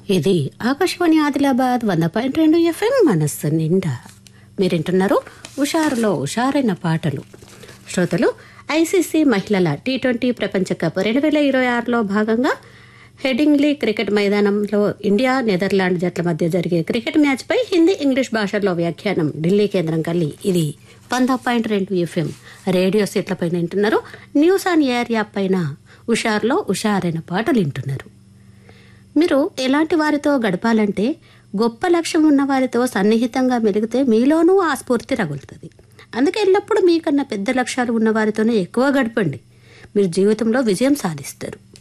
ఇది ఆకాశవాణి ఆదిలాబాద్ వంద పాయింట్ రెండు ఎఫ్ఎం మనస్సు నిండా మీరింటున్నారు హుషారులో హుషారైన పాటలు శ్రోతలు ఐసీసీ మహిళల టీ ట్వంటీ ప్రపంచ కప్ రెండు వేల ఇరవై ఆరులో భాగంగా హెడింగ్లీ క్రికెట్ మైదానంలో ఇండియా నెదర్లాండ్ జట్ల మధ్య జరిగే క్రికెట్ మ్యాచ్పై హిందీ ఇంగ్లీష్ భాషల్లో వ్యాఖ్యానం ఢిల్లీ కేంద్రం కల్లి ఇది వంద పాయింట్ రెండు ఎఫ్ఎం రేడియో సెట్లపైన వింటున్నారు న్యూస్ ఆన్ ఎయిర్ యాప్ పైన హుషారులో హుషారైన పాటలు వింటున్నారు మీరు ఎలాంటి వారితో గడపాలంటే గొప్ప లక్ష్యం ఉన్న వారితో సన్నిహితంగా మెలిగితే మీలోనూ ఆ స్ఫూర్తి రగులుతుంది అందుకే ఎల్లప్పుడూ మీకన్నా పెద్ద లక్ష్యాలు ఉన్న వారితోనే ఎక్కువ గడపండి మీరు జీవితంలో విజయం సాధిస్తారు